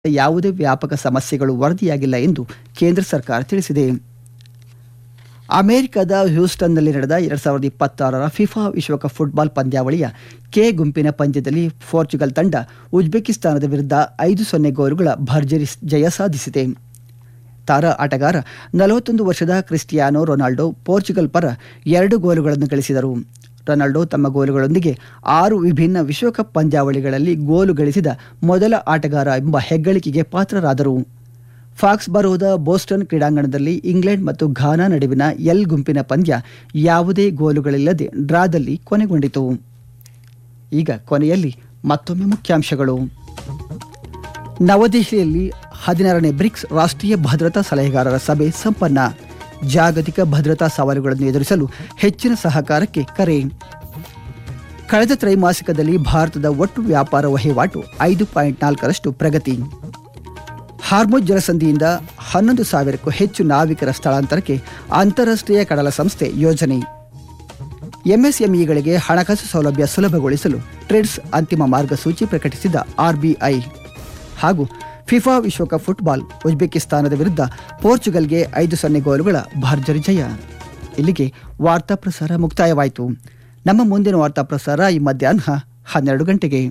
ಯಾವುದೇ ವ್ಯಾಪಕ ಸಮಸ್ಯೆಗಳು ವರದಿಯಾಗಿಲ್ಲ ಎಂದು ಕೇಂದ್ರ ಸರ್ಕಾರ ತಿಳಿಸಿದೆ ಅಮೆರಿಕದ ಹ್ಯೂಸ್ಟನ್ನಲ್ಲಿ ನಡೆದ ಎರಡ್ ಸಾವಿರದ ಇಪ್ಪತ್ತಾರರ ಫಿಫಾ ವಿಶ್ವಕಪ್ ಫುಟ್ಬಾಲ್ ಪಂದ್ಯಾವಳಿಯ ಕೆ ಗುಂಪಿನ ಪಂದ್ಯದಲ್ಲಿ ಪೋರ್ಚುಗಲ್ ತಂಡ ಉಜ್ಬೇಕಿಸ್ತಾನದ ವಿರುದ್ಧ ಐದು ಸೊನ್ನೆ ಗೋಲುಗಳ ಭರ್ಜರಿ ಜಯ ಸಾಧಿಸಿದೆ ತಾರಾ ಆಟಗಾರ ನಲವತ್ತೊಂದು ವರ್ಷದ ಕ್ರಿಸ್ಟಿಯಾನೋ ರೊನಾಲ್ಡೋ ಪೋರ್ಚುಗಲ್ ಪರ ಎರಡು ಗೋಲುಗಳನ್ನು ಗಳಿಸಿದರು ರೊನಾಲ್ಡೋ ತಮ್ಮ ಗೋಲುಗಳೊಂದಿಗೆ ಆರು ವಿಭಿನ್ನ ವಿಶ್ವಕಪ್ ಪಂದ್ಯಾವಳಿಗಳಲ್ಲಿ ಗೋಲು ಗಳಿಸಿದ ಮೊದಲ ಆಟಗಾರ ಎಂಬ ಹೆಗ್ಗಳಿಕೆಗೆ ಪಾತ್ರರಾದರು ಫಾಕ್ಸ್ ಬರೋದ ಬೋಸ್ಟನ್ ಕ್ರೀಡಾಂಗಣದಲ್ಲಿ ಇಂಗ್ಲೆಂಡ್ ಮತ್ತು ಘಾನಾ ನಡುವಿನ ಎಲ್ ಗುಂಪಿನ ಪಂದ್ಯ ಯಾವುದೇ ಗೋಲುಗಳಿಲ್ಲದೆ ಡ್ರಾದಲ್ಲಿ ಕೊನೆಗೊಂಡಿತು ಈಗ ಕೊನೆಯಲ್ಲಿ ಮತ್ತೊಮ್ಮೆ ಮುಖ್ಯಾಂಶಗಳು ನವದೆಹಲಿಯಲ್ಲಿ ಹದಿನಾರನೇ ಬ್ರಿಕ್ಸ್ ರಾಷ್ಟ್ರೀಯ ಭದ್ರತಾ ಸಲಹೆಗಾರರ ಸಭೆ ಸಂಪನ್ನ ಜಾಗತಿಕ ಭದ್ರತಾ ಸವಾಲುಗಳನ್ನು ಎದುರಿಸಲು ಹೆಚ್ಚಿನ ಸಹಕಾರಕ್ಕೆ ಕರೆ ಕಳೆದ ತ್ರೈಮಾಸಿಕದಲ್ಲಿ ಭಾರತದ ಒಟ್ಟು ವ್ಯಾಪಾರ ವಹಿವಾಟು ಐದು ಪಾಯಿಂಟ್ ನಾಲ್ಕರಷ್ಟು ಪ್ರಗತಿ ಹಾರ್ಮೋಜ್ ಜಲಸಂಧಿಯಿಂದ ಹನ್ನೊಂದು ಸಾವಿರಕ್ಕೂ ಹೆಚ್ಚು ನಾವಿಕರ ಸ್ಥಳಾಂತರಕ್ಕೆ ಅಂತಾರಾಷ್ಟ್ರೀಯ ಕಡಲ ಸಂಸ್ಥೆ ಯೋಜನೆ ಎಂಎಸ್ಎಂಇಗಳಿಗೆ ಹಣಕಾಸು ಸೌಲಭ್ಯ ಸುಲಭಗೊಳಿಸಲು ಟ್ರೇಡ್ಸ್ ಅಂತಿಮ ಮಾರ್ಗಸೂಚಿ ಪ್ರಕಟಿಸಿದ ಆರ್ಬಿಐ ಹಾಗೂ ಫಿಫಾ ವಿಶ್ವಕಪ್ ಫುಟ್ಬಾಲ್ ಉಜ್ಬೇಕಿಸ್ತಾನದ ವಿರುದ್ಧ ಪೋರ್ಚುಗಲ್ಗೆ ಐದು ಸೊನ್ನೆ ಗೋಲುಗಳ ಭರ್ಜರಿ ಜಯ ಇಲ್ಲಿಗೆ ವಾರ್ತಾ ಪ್ರಸಾರ ಮುಕ್ತಾಯವಾಯಿತು ನಮ್ಮ ಮುಂದಿನ ವಾರ್ತಾ ಪ್ರಸಾರ ಈ ಮಧ್ಯಾಹ್ನ ಹನ್ನೆರಡು ಗಂಟೆಗೆ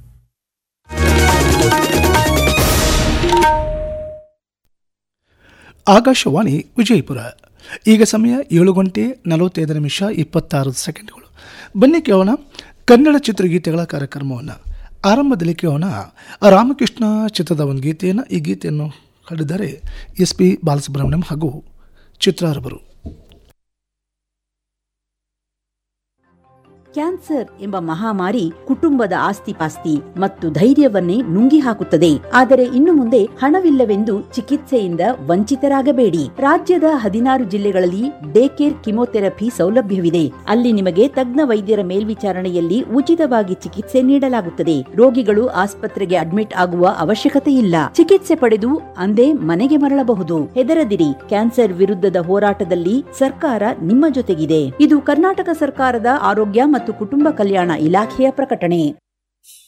ಆಕಾಶವಾಣಿ ವಿಜಯಪುರ ಈಗ ಸಮಯ ಏಳು ಗಂಟೆ ನಲವತ್ತೈದು ನಿಮಿಷ ಇಪ್ಪತ್ತಾರು ಸೆಕೆಂಡ್ಗಳು ಬನ್ನಿ ಕೇಳೋಣ ಕನ್ನಡ ಚಿತ್ರಗೀತೆಗಳ ಕಾರ್ಯಕ್ರಮವನ್ನು ಆರಂಭದಲ್ಲಿ ಕೇಳೋಣ ರಾಮಕೃಷ್ಣ ಚಿತ್ರದ ಒಂದು ಗೀತೆಯನ್ನು ಈ ಗೀತೆಯನ್ನು ಹಾಡಿದ್ದಾರೆ ಎಸ್ ಪಿ ಬಾಲಸುಬ್ರಹ್ಮಣ್ಯಂ ಹಾಗೂ ಚಿತ್ರಾರವರು ಕ್ಯಾನ್ಸರ್ ಎಂಬ ಮಹಾಮಾರಿ ಕುಟುಂಬದ ಆಸ್ತಿಪಾಸ್ತಿ ಮತ್ತು ಧೈರ್ಯವನ್ನೇ ನುಂಗಿ ಹಾಕುತ್ತದೆ ಆದರೆ ಇನ್ನು ಮುಂದೆ ಹಣವಿಲ್ಲವೆಂದು ಚಿಕಿತ್ಸೆಯಿಂದ ವಂಚಿತರಾಗಬೇಡಿ ರಾಜ್ಯದ ಹದಿನಾರು ಜಿಲ್ಲೆಗಳಲ್ಲಿ ಡೇ ಕೇರ್ ಕಿಮೋಥೆರಪಿ ಸೌಲಭ್ಯವಿದೆ ಅಲ್ಲಿ ನಿಮಗೆ ತಜ್ಞ ವೈದ್ಯರ ಮೇಲ್ವಿಚಾರಣೆಯಲ್ಲಿ ಉಚಿತವಾಗಿ ಚಿಕಿತ್ಸೆ ನೀಡಲಾಗುತ್ತದೆ ರೋಗಿಗಳು ಆಸ್ಪತ್ರೆಗೆ ಅಡ್ಮಿಟ್ ಆಗುವ ಅವಶ್ಯಕತೆ ಇಲ್ಲ ಚಿಕಿತ್ಸೆ ಪಡೆದು ಅಂದೇ ಮನೆಗೆ ಮರಳಬಹುದು ಹೆದರದಿರಿ ಕ್ಯಾನ್ಸರ್ ವಿರುದ್ಧದ ಹೋರಾಟದಲ್ಲಿ ಸರ್ಕಾರ ನಿಮ್ಮ ಜೊತೆಗಿದೆ ಇದು ಕರ್ನಾಟಕ ಸರ್ಕಾರದ ಆರೋಗ್ಯ ಮತ್ತು ಕುಟುಂಬ ಕಲ್ಯಾಣ ಇಲಾಖೆಯ ಪ್ರಕಟಣೆ